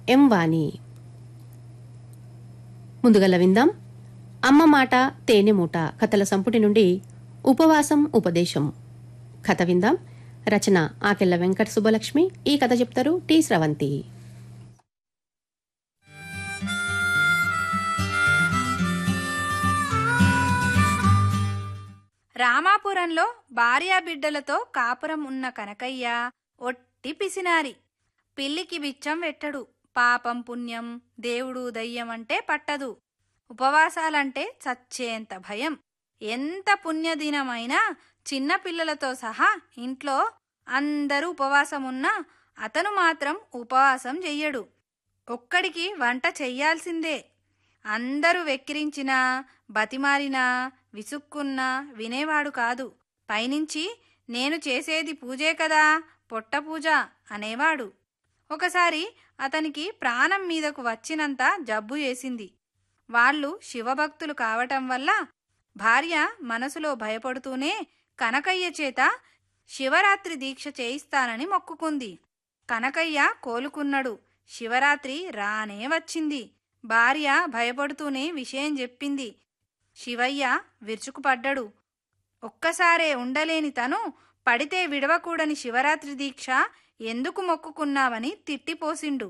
ఎం వాణి ముందుగల విందాం అమ్మ మాట తేనె మూట కథల సంపుటి నుండి ఉపవాసం ఉపదేశం కథ విందాం రచన ఆకెళ్ల వెంకట సుబ్బలక్ష్మి ఈ కథ చెప్తారు టి స్రవంతి రామాపురంలో భార్యాబిడ్డలతో కాపురం ఉన్న కనకయ్య ఒట్టి పిసినారి పిల్లికి బిచ్చం వెట్టడు పాపం పుణ్యం దేవుడు దయ్యం అంటే పట్టదు ఉపవాసాలంటే చచ్చేంత భయం ఎంత పుణ్యదినమైనా చిన్న పిల్లలతో సహా ఇంట్లో అందరూ ఉపవాసమున్నా అతను మాత్రం ఉపవాసం చెయ్యడు ఒక్కడికి వంట చెయ్యాల్సిందే అందరూ వెక్కిరించినా బతిమారినా విసుక్కున్నా వినేవాడు కాదు పైనుంచి నేను చేసేది పూజే కదా పొట్ట పూజ అనేవాడు ఒకసారి అతనికి ప్రాణం మీదకు వచ్చినంత జబ్బు చేసింది వాళ్ళు శివభక్తులు కావటం వల్ల భార్య మనసులో భయపడుతూనే కనకయ్య చేత శివరాత్రి దీక్ష చేయిస్తానని మొక్కుకుంది కనకయ్య కోలుకున్నాడు శివరాత్రి రానే వచ్చింది భార్య భయపడుతూనే విషయం చెప్పింది శివయ్య విరుచుకుపడ్డాడు ఒక్కసారే ఉండలేని తను పడితే విడవకూడని శివరాత్రి దీక్ష ఎందుకు మొక్కుకున్నావని తిట్టిపోసిండు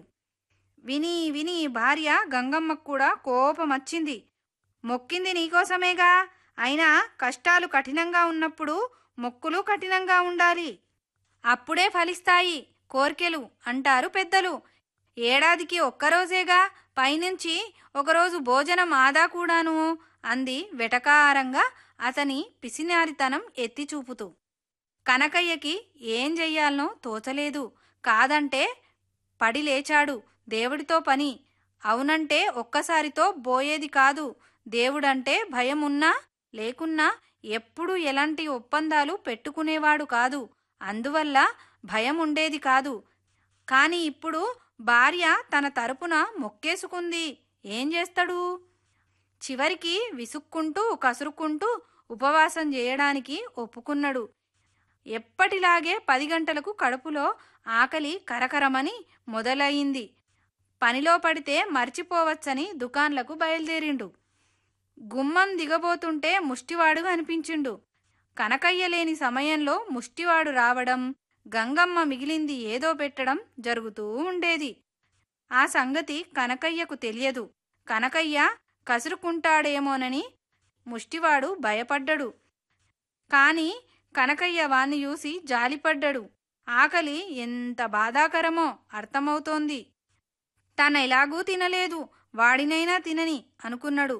విని విని భార్య గంగమ్మకు కూడా కోపమచ్చింది మొక్కింది నీకోసమేగా అయినా కష్టాలు కఠినంగా ఉన్నప్పుడు మొక్కులు కఠినంగా ఉండాలి అప్పుడే ఫలిస్తాయి కోర్కెలు అంటారు పెద్దలు ఏడాదికి ఒక్కరోజేగా పైనుంచి ఒకరోజు భోజనం ఆదా కూడాను అంది వెటకారంగా అతని పిసినారితనం ఎత్తి చూపుతూ కనకయ్యకి ఏం చెయ్యాలనో తోచలేదు కాదంటే పడి లేచాడు దేవుడితో పని అవునంటే ఒక్కసారితో బోయేది కాదు దేవుడంటే భయం ఉన్నా లేకున్నా ఎప్పుడూ ఎలాంటి ఒప్పందాలు పెట్టుకునేవాడు కాదు అందువల్ల భయం ఉండేది కాదు కాని ఇప్పుడు భార్య తన తరపున మొక్కేసుకుంది ఏం చేస్తాడు చివరికి విసుక్కుంటూ కసురుకుంటూ ఉపవాసం చేయడానికి ఒప్పుకున్నాడు ఎప్పటిలాగే పది గంటలకు కడుపులో ఆకలి కరకరమని మొదలయింది పనిలో పడితే మర్చిపోవచ్చని దుకాన్లకు బయలుదేరిండు గుమ్మం దిగబోతుంటే ముష్టివాడు అనిపించిండు కనకయ్య లేని సమయంలో ముష్టివాడు రావడం గంగమ్మ మిగిలింది ఏదో పెట్టడం జరుగుతూ ఉండేది ఆ సంగతి కనకయ్యకు తెలియదు కనకయ్య కసురుకుంటాడేమోనని ముష్టివాడు భయపడ్డడు కాని కనకయ్య వాణ్ణి చూసి జాలిపడ్డడు ఆకలి ఎంత బాధాకరమో అర్థమవుతోంది తన ఎలాగూ తినలేదు వాడినైనా తినని అనుకున్నాడు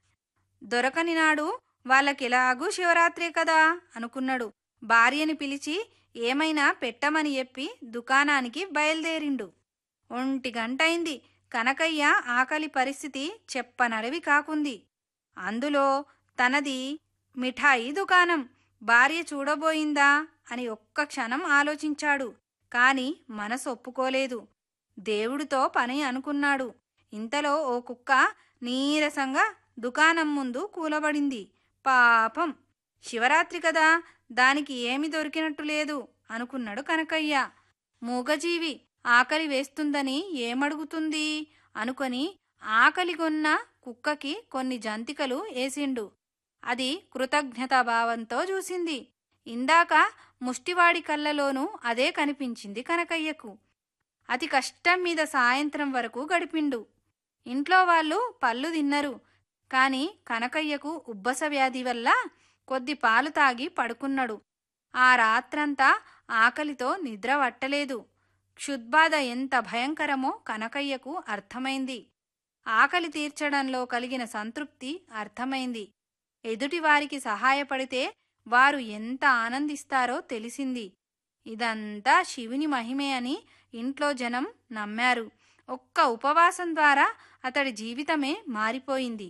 దొరకని నాడు వాళ్ళకెలాగూ శివరాత్రే కదా అనుకున్నాడు భార్యని పిలిచి ఏమైనా పెట్టమని చెప్పి దుకాణానికి బయలుదేరిండు ఒంటి గంటైంది కనకయ్య ఆకలి పరిస్థితి చెప్పనడవి కాకుంది అందులో తనది మిఠాయి దుకాణం భార్య చూడబోయిందా అని ఒక్క క్షణం ఆలోచించాడు కాని మనసు ఒప్పుకోలేదు దేవుడితో పని అనుకున్నాడు ఇంతలో ఓ కుక్క నీరసంగా దుకాణం ముందు కూలబడింది పాపం శివరాత్రి కదా దానికి ఏమి దొరికినట్టు లేదు అనుకున్నాడు కనకయ్య మూగజీవి ఆకలి వేస్తుందని ఏమడుగుతుంది అనుకొని ఆకలిగొన్న కుక్కకి కొన్ని జంతికలు ఏసిండు అది కృతజ్ఞతాభావంతో చూసింది ఇందాక ముష్టివాడి కళ్ళలోనూ అదే కనిపించింది కనకయ్యకు అతి కష్టం మీద సాయంత్రం వరకు గడిపిండు ఇంట్లో వాళ్ళు పళ్ళు తిన్నరు కాని కనకయ్యకు ఉబ్బస వ్యాధి వల్ల కొద్ది పాలు తాగి పడుకున్నాడు ఆ రాత్రంతా ఆకలితో నిద్ర పట్టలేదు క్షుద్బాధ ఎంత భయంకరమో కనకయ్యకు అర్థమైంది ఆకలి తీర్చడంలో కలిగిన సంతృప్తి అర్థమైంది ఎదుటివారికి సహాయపడితే వారు ఎంత ఆనందిస్తారో తెలిసింది ఇదంతా శివుని మహిమే అని ఇంట్లో జనం నమ్మారు ఒక్క ఉపవాసం ద్వారా అతడి జీవితమే మారిపోయింది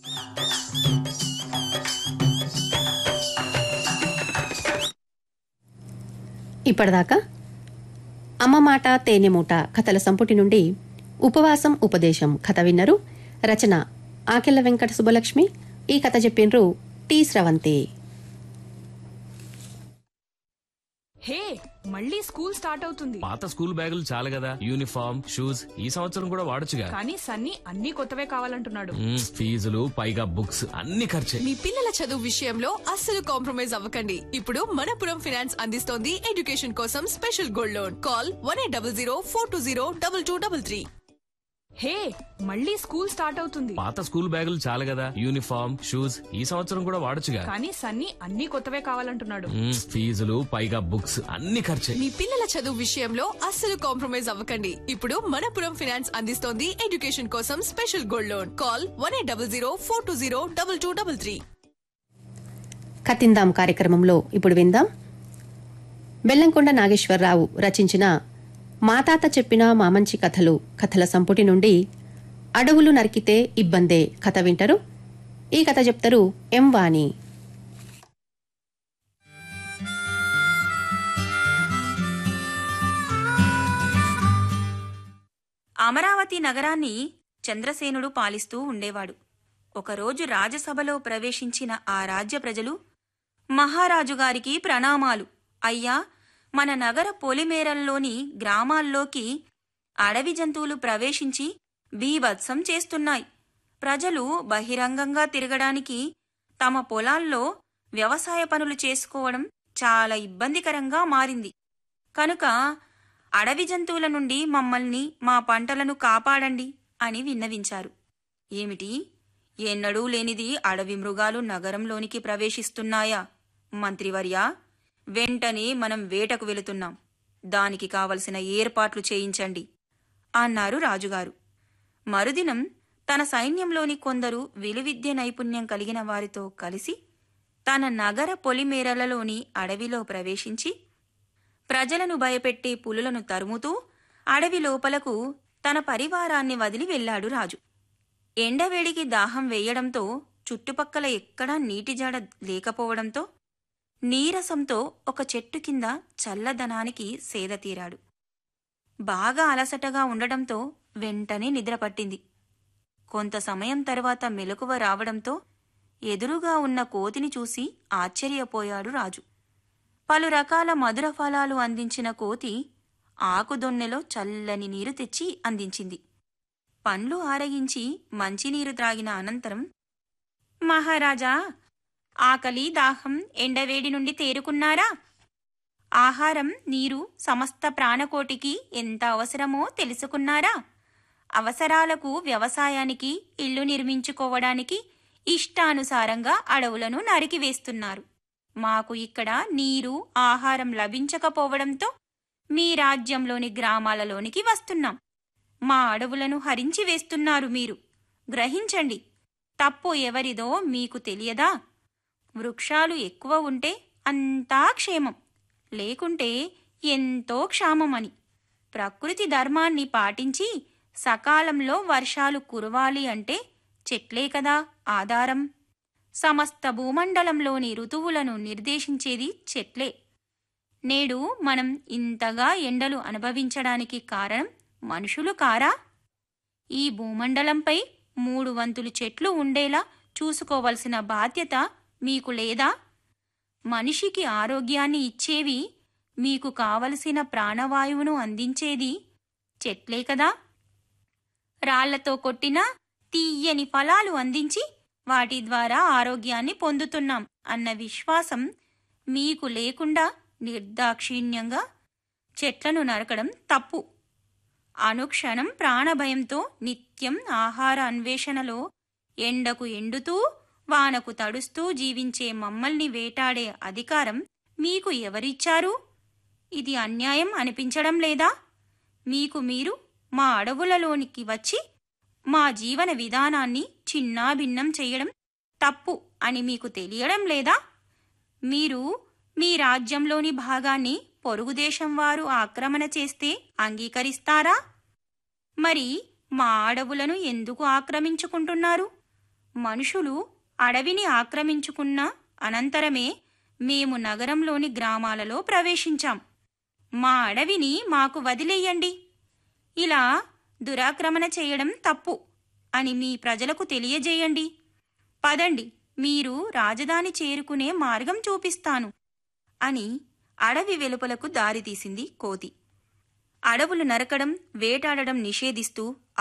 ఇప్పటిదాకా అమ్మ మాట తేనె మూట కథల సంపుటి నుండి ఉపవాసం ఉపదేశం కథ విన్నరు రచన ఆకెళ్ల వెంకట సుబ్బలక్ష్మి ఈ కథ చెప్పిండ్రు టి స్రవంతి హే మళ్ళీ స్కూల్ స్టార్ట్ అవుతుంది పాత స్కూల్ బ్యాగులు చాలు కదా యూనిఫామ్ షూస్ ఈ సంవత్సరం కూడా వాడొచ్చుగా కానీ సన్నీ అన్ని కొత్తవే కావాలంటున్నాడు మ్మ్, ఫీజులు పైగా బుక్స్ అన్ని ఖర్చే మీ పిల్లల చదువు విషయంలో అస్సలు కాంప్రమైజ్ అవ్వకండి ఇప్పుడు మనపురం ఫైనాన్స్ అందిస్తోంది ఎడ్యుకేషన్ కోసం special gold loan call one eight double zero four two zero double two double three hey మళ్ళీ స్కూల్ స్టార్ట్ అవుతుంది పాత స్కూల్ బ్యాగులు చాలు కదా యూనిఫామ్ షూస్ ఈ సంవత్సరం కూడా వాడొచ్చుగా కానీ సన్నీ అన్ని కొత్తవే కావాలంటున్నాడు మ్మ్, ఫీజులు పైగా బుక్స్ అన్ని ఖర్చే మీ పిల్లల చదువు విషయంలో అస్సలు కాంప్రమైజ్ అవ్వకండి ఇప్పుడు మనపురం ఫైనాన్స్ అందిస్తోంది ఎడ్యుకేషన్ కోసం special gold loan call one eight double zero four two zero double two double three కతిందాం కార్యక్రమంలో ఇప్పుడు విందాం బెల్లంకొండ నాగేశ్వరరావు రచించిన మా తాత చెప్పిన మామంచి కథలు కథల సంపుటి నుండి అడవులు నరికితే ఇబ్బందే కథ వింటారు ఈ కథ చెప్తారు ఎం వాణి అమరావతి నగరాన్ని చంద్రసేనుడు పాలిస్తూ ఉండేవాడు ఒకరోజు రాజసభలో ప్రవేశించిన ఆ రాజ్య ప్రజలు మహారాజుగారికి ప్రణామాలు అయ్యా మన నగర పొలిమేరల్లోని గ్రామాల్లోకి అడవి జంతువులు ప్రవేశించి బీభత్సం చేస్తున్నాయి ప్రజలు బహిరంగంగా తిరగడానికి తమ పొలాల్లో వ్యవసాయ పనులు చేసుకోవడం చాలా ఇబ్బందికరంగా మారింది కనుక అడవి జంతువుల నుండి మమ్మల్ని మా పంటలను కాపాడండి అని విన్నవించారు ఏమిటి ఎన్నడూ లేనిది అడవి మృగాలు నగరంలోనికి ప్రవేశిస్తున్నాయా మంత్రివర్యా వెంటనే మనం వేటకు వెళుతున్నాం దానికి కావలసిన ఏర్పాట్లు చేయించండి అన్నారు రాజుగారు మరుదినం తన సైన్యంలోని కొందరు విలువిద్య నైపుణ్యం కలిగిన వారితో కలిసి తన నగర పొలిమేరలలోని అడవిలో ప్రవేశించి ప్రజలను భయపెట్టే పులులను తరుముతూ అడవి లోపలకు తన పరివారాన్ని వదిలి వెళ్ళాడు రాజు ఎండవేడికి దాహం వేయడంతో చుట్టుపక్కల ఎక్కడా నీటి జాడ లేకపోవడంతో నీరసంతో ఒక చెట్టు కింద చల్లదనానికి సేద తీరాడు బాగా అలసటగా ఉండడంతో వెంటనే నిద్రపట్టింది కొంత సమయం తర్వాత మెలకువ రావడంతో ఎదురుగా ఉన్న కోతిని చూసి ఆశ్చర్యపోయాడు రాజు పలు రకాల మధుర ఫలాలు అందించిన కోతి ఆకుదొన్నెలో చల్లని నీరు తెచ్చి అందించింది పండ్లు ఆరగించి మంచినీరు త్రాగిన అనంతరం మహారాజా ఆకలి దాహం ఎండవేడి నుండి తేరుకున్నారా ఆహారం నీరు సమస్త ప్రాణకోటికి ఎంత అవసరమో తెలుసుకున్నారా అవసరాలకు వ్యవసాయానికి ఇల్లు నిర్మించుకోవడానికి ఇష్టానుసారంగా అడవులను నరికివేస్తున్నారు మాకు ఇక్కడ నీరు ఆహారం లభించకపోవడంతో మీ రాజ్యంలోని గ్రామాలలోనికి వస్తున్నాం మా అడవులను హరించి వేస్తున్నారు మీరు గ్రహించండి తప్పు ఎవరిదో మీకు తెలియదా వృక్షాలు ఎక్కువ ఉంటే అంతా క్షేమం లేకుంటే ఎంతో క్షామమని ప్రకృతి ధర్మాన్ని పాటించి సకాలంలో వర్షాలు కురవాలి అంటే చెట్లే కదా ఆధారం సమస్త భూమండలంలోని ఋతువులను నిర్దేశించేది చెట్లే నేడు మనం ఇంతగా ఎండలు అనుభవించడానికి కారణం మనుషులు కారా ఈ భూమండలంపై మూడు వంతులు చెట్లు ఉండేలా చూసుకోవలసిన బాధ్యత మీకు లేదా మనిషికి ఆరోగ్యాన్ని ఇచ్చేవి మీకు కావలసిన ప్రాణవాయువును అందించేది చెట్లే కదా రాళ్లతో కొట్టిన తీయని ఫలాలు అందించి వాటి ద్వారా ఆరోగ్యాన్ని పొందుతున్నాం అన్న విశ్వాసం మీకు లేకుండా నిర్దాక్షిణ్యంగా చెట్లను నరకడం తప్పు అనుక్షణం ప్రాణభయంతో నిత్యం ఆహార అన్వేషణలో ఎండకు ఎండుతూ వానకు తడుస్తూ జీవించే మమ్మల్ని వేటాడే అధికారం మీకు ఎవరిచ్చారు ఇది అన్యాయం అనిపించడం లేదా మీకు మీరు మా అడవులలోనికి వచ్చి మా జీవన విధానాన్ని చిన్నాభిన్నం చేయడం తప్పు అని మీకు తెలియడం లేదా మీరు మీ రాజ్యంలోని భాగాన్ని పొరుగుదేశం వారు ఆక్రమణ చేస్తే అంగీకరిస్తారా మరి మా అడవులను ఎందుకు ఆక్రమించుకుంటున్నారు మనుషులు అడవిని ఆక్రమించుకున్న అనంతరమే మేము నగరంలోని గ్రామాలలో ప్రవేశించాం మా అడవిని మాకు వదిలేయండి ఇలా దురాక్రమణ చేయడం తప్పు అని మీ ప్రజలకు తెలియజేయండి పదండి మీరు రాజధాని చేరుకునే మార్గం చూపిస్తాను అని అడవి వెలుపలకు దారితీసింది కోతి అడవులు నరకడం వేటాడడం నిషేధిస్తూ